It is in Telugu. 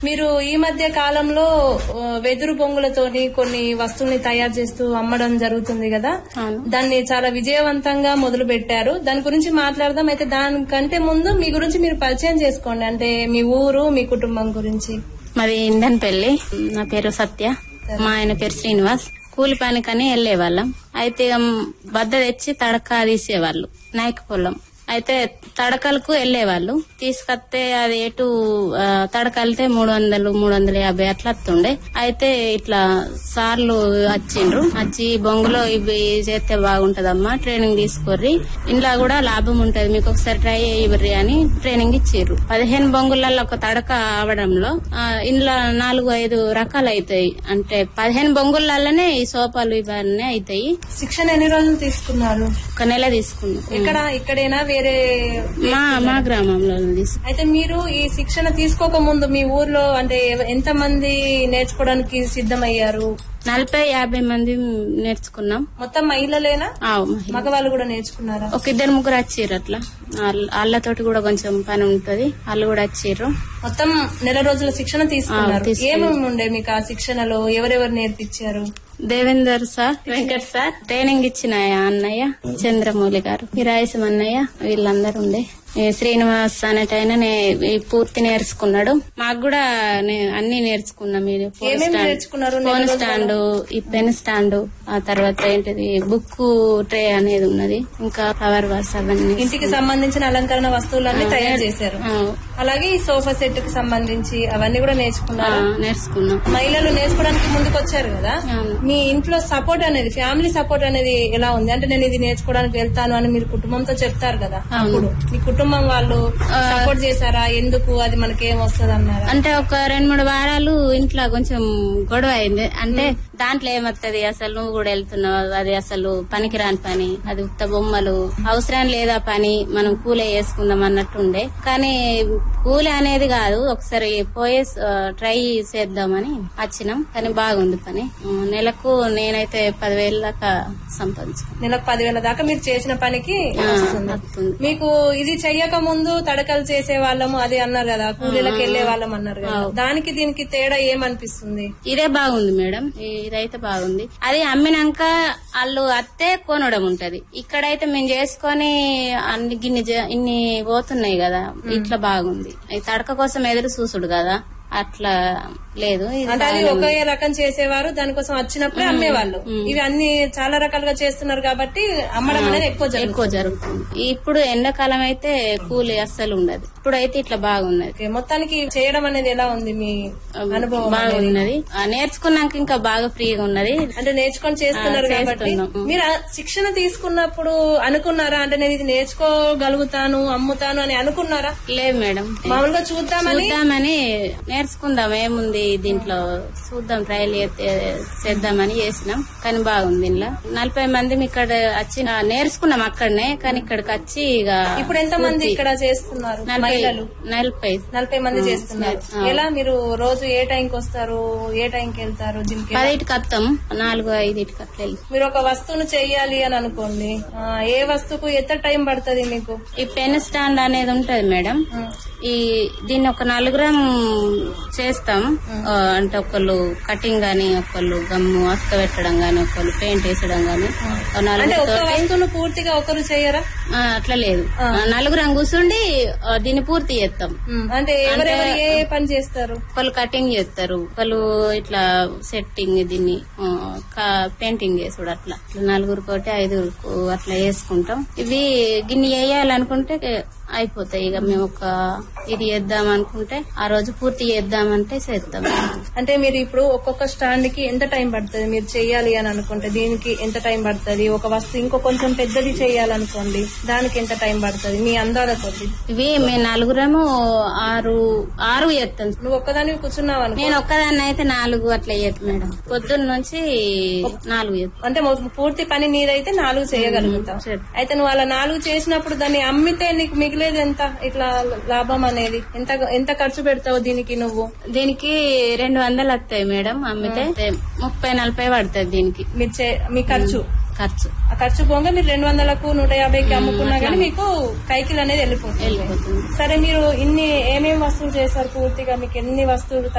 మీరు ఈ మధ్య కాలంలో ఆ, వెదురు బొంగులతోని కొన్ని వస్తువుల్ని తయారు చేస్తూ అమ్మడం జరుగుతుంది కదా అవును. దాన్ని చాలా విజయవంతంగా మొదలు పెట్టారు దాని గురించి మాట్లాడదాం అయితే దానికంటే ముందు మీ గురించి మీరు పరిచయం చేసుకోండి అంటే మీ ఊరు మీ కుటుంబం గురించి మాది ఇండన్ పెళ్లి నా పేరు సత్య మా ఆయన పేరు శ్రీనివాస్ కూలి పనికని వెళ్లేవాళ్ళం అయితే ఇక బద్ద తెచ్చి తడక తీసేవాళ్ళు నాయక పొలం అయితే తడకలకు వెళ్లేవాళ్ళు తీసుకొస్తే అది ఎటు ఆ, తడకలితే మూడు వందలు మూడు వందల యాభై అట్లా వస్తుండే అయితే ఇట్లా సార్లు వచ్చిండ్రు వచ్చి బొంగులో ఇవి చేస్తే బాగుంటదమ్మా ట్రైనింగ్ తీసుకోర్రి ఇంట్లో కూడా లాభం ఉంటది మీకు ఒకసారి ట్రై చేయబర్రి అని ట్రైనింగ్ ఇచ్చిర్రు పదిహేను బొంగులలో ఒక తడక అవడంలో ఆ, ఇంట్లో నాలుగు ఐదు రకాలు అవుతాయి అంటే పదిహేను బొంగులలోనే ఈ సోఫాలు ఇవన్నీ అవుతాయి శిక్షణ ఎన్ని రోజులు తీసుకున్నారు ఒక నెల తీసుకున్నాం ఇక్కడ ఇక్కడైనా వేరే మా మా గ్రామంలో తీసుకున్నాం అయితే మీరు ఈ శిక్షణ తీసుకోక ముందు మీ ఊర్లో అంటే ఎంత మంది నేర్చుకోవడానికి సిద్ధమయ్యారు నలభై యాభై మంది నేర్చుకున్నాం మొత్తం మహిళలేనా ఆ, మహిళ. మగవాళ్ళు కూడా నేర్చుకున్నారా ఒక ఇద్దరు ముగ్గురు వచ్చిర్రు అట్లా వాళ్ళ- వాళ్ళతోటి కూడా కొంచెం పని ఉంటది వాళ్ళు కూడా వచ్చిర్రు మొత్తం నెల రోజుల శిక్షణ తీసుకున్నారు ఆ, తీసుకున్నాం. ఏమేమి ఉండే మీకు ఆ శిక్షణలో ఎవరెవరు నేర్పించారు Devender sir Venkat sir training ఇచ్చిన అన్నయ్య చంద్రమౌళి గారు హిరాయసం అన్నయ్య వీళ్ళందరూ ఉండే ఈ శ్రీనివాస్ అనేట ఆయన నే- ఈ పూర్తి నేర్చుకున్నాడు మాకు కూడా నే- అన్ని నేర్చుకున్నాం ఈ ఫోన్ ఏమేమి స్టాండ్- నేర్చుకున్నారు నెల ఫోన్ రోజులలో? స్టాండ్ ఈ పెన్ స్టాండ్ ఆ తర్వాత ఏంటిది బుక్ ట్రే అనేది ఉన్నది ఇంకా ఫ్లవర్ వాస్ అవన్నీ ఇంటికి సంబంధించిన అలంకరణ వస్తువులన్నీ తయారు చేశారు ఆ, అలాగే ఈ సోఫా సెట్ కి సంబంధించి అవన్నీ కూడా ఆ, నేర్చుకున్నారు నేర్చుకున్నాం మహిళలు నేర్చుకోవడానికి ముందుకు వచ్చారు కదా అవును. మీ ఇంట్లో సపోర్ట్ అనేది ఫ్యామిలీ సపోర్ట్ అనేది ఎలా ఉంది అంటే నేను ఇది నేర్చుకోవడానికి వెళ్తాను అని మీరు కుటుంబంతో చెప్తారు కదా అవును. అప్పుడు మీ కుటుంబం వాళ్ళు సపోర్ట్ చేశారా ఎందుకు అది మనకి ఏం వస్తుంది అన్నారా అంటే ఒక రెండు మూడు వారాలు ఇంట్లో కొంచెం గొడవ అయింది అంటే దాంట్లో ఏమత్తది అసలు నువ్వు కూడా వెళ్తున్నావు అది అసలు పనికిరాని పని అది ఉత్త బొమ్మలు అవసరం లేదా పని మనం కూలే వేసుకుందాం అన్నట్టు ఉండే కానీ కూలే అనేది కాదు ఒకసారి పోయే ట్రై చేద్దామని వచ్చినాం కానీ బాగుంది పని ఉమ్, నెలకు నేనైతే పదివేల దాకా సంపాదించుకున్నాను నెలకు పదివేల దాకా మీరు చేసిన పనికి వస్తుంది వస్తుంది మీకు ఇది చెయ్యక ముందు తడకలు చేసే వాళ్ళము అది అన్నారు కదా కూలీలకు వెళ్లే వాళ్ళం అన్నారు కదా దానికి దీనికి తేడా ఏమనిపిస్తుంది ఇదే బాగుంది మేడం ఇదైతే బాగుంది అది అమ్మినాక వాళ్ళు అత్తే కొనడం ఉంటది ఇక్కడైతే మేము చేసుకొని అన్ని గిన్ని జ- ఇన్ని పోతున్నాయి కదా ఇట్లా బాగుంది ఈ తడక కోసం ఎదురు చూసుడు కదా అట్లా లేదు ఇది అంటే అది బాగానే ఉంది. ఒకే రకం చేసేవారు దానికోసం వచ్చినప్పుడే అమ్మేవాళ్ళు ఇవి అన్ని చాలా రకాలుగా చేస్తున్నారు కాబట్టి అమ్మడం అనేది ఎక్కువ జరుగుతుంది ఎక్కువ జరుగుతుంది ఇప్పుడు ఎండాకాలం అయితే కూలి అస్సలు ఉండదు ఇప్పుడైతే ఇట్లా బాగున్నది ఓకే, మొత్తానికి చేయడం అనేది ఎలా ఉంది మీ అనుభవం అనేది? బాగున్నది ఆ, నేర్చుకున్నాక ఇంకా బాగా ఫ్రీగా ఉన్నది అంటే నేర్చుకొని చేస్తున్నారు ఆ, కాబట్టి చేస్తున్నాం. మీరు ఆ శిక్షణ తీసుకున్నప్పుడు అనుకున్నారా అంటే నేను ఇది నేర్చుకోగలుగుతాను అమ్ముతాను అని అనుకున్నారా లేదు మేడం మామూలుగా చూద్దామని చూద్దామని నేర్చుకుందాం ఏముంది దీంట్లో చూద్దాం ట్రయల్ చేద్దామని చేసినాం కానీ బాగుంది ఇంట్లో నలభై మంది ఇక్కడ వచ్చి ఆ, నేర్చుకున్నాం అక్కడనే కానీ ఇక్కడికి వచ్చి ఇక ఇప్పుడు ఎంత మంది ఇక్కడ చేస్తున్నారు నలభై మహిళలు నలభై నలభై మంది చేస్తున్నారు ఆ. ఎలా మీరు రోజు ఏ టైంకి వస్తారు ఏ టైంకి వెళ్తారు దీనికి ఎలా? పదిటికి వస్తాం నాలుగు ఐదింటికి అట్లా వెళ్ళి మీరు ఒక వస్తువును చెయ్యాలి అని అనుకోండి ఆ, ఏ వస్తువుకు ఎంత టైం పడుతుంది మీకు ఈ పెన్ స్టాండ్ అనేది ఉంటది మేడం ఈ దీన్ని ఒక నలుగురం చేస్తాం ఆ, అంటే ఒకళ్ళు కటింగ్ గాని ఒకళ్ళు గమ్ము అక్క పెట్టడం గాని ఒకళ్ళు పెయింట్ వేసడం గాని ఓ అంటే నలుగురు ఒక వస్తువును పూర్తిగా ఒకరు చేయరా ఆ, అట్లా లేదు ఆ, నలుగురం కూర్చుండి ఆ, దీన్ని పూర్తి చేస్తాం అంటే ఎవరెవరు ఏ ఏ పని చేస్తారు ఒకళ్ళు కటింగ్ చేస్తారు ఒకళ్ళు ఇట్లా సెట్టింగ్ దీన్ని ఆ, క- పెయింటింగ్ చేసుడు అట్లా ఇట్లా నలుగురు కోటి ఐదుగురు అట్లా వేసుకుంటాం ఇవి గిన్ని వేయాలనుకుంటే అయిపోతాయి ఇక మేము ఒక ఇది చేద్దాం అనుకుంటే ఆ రోజు పూర్తి చేద్దామంటే చేద్దాం అంటే మీరు ఇప్పుడు ఒక్కొక్క స్టాండ్ కి ఎంత టైం పడుతుంది మీరు చెయ్యాలి అని అనుకుంటే దీనికి ఎంత టైం పడుతుంది ఒక వస్తువు ఇంకో కొంచెం పెద్దది చేయాలనుకోండి దానికి ఎంత టైం పడుతుంది మీ అందాల కొద్ది ఇవి మేము నలుగురము ఆరు ఆరు చేస్తాం నువ్వు ఒక్కదాని కూర్చున్నావు అనుకో నేను ఒక్కదాన్ని అయితే నాలుగు అట్లా చేస్తాను మేడం పొద్దున్న నుంచి నాలుగు చేస్తాం అంటే మొ- పూర్తి పని నీదైతే నాలుగు చేయగలుగుతావు సరే. అయితే నువ్వు అలా నాలుగు చేసినప్పుడు దాన్ని అమ్మితే నీకు మిగిలేది ఎంత ఇట్లా లాభం అనేది ఎంత ఎంత ఖర్చు పెడతావు దీనికి నువ్వు దీనికి రెండు వందలు వస్తాయి మేడం అమ్మితే ముప్పై నలభై పడుతుంది దీనికి మీ చే- మీ ఖర్చు ఖర్చు ఆ ఖర్చు పోగా మీరు రెండు వందలకు నూట యాభైకి అమ్ముకున్నా కానీ మీకు కైకిలు అనేది వెళ్ళిపోతుంది వెళ్ళిపోతుంది సరే మీరు ఇన్ని ఏమేమి వస్తువులు చేశారు పూర్తిగా మీకు ఎన్ని వస్తువులు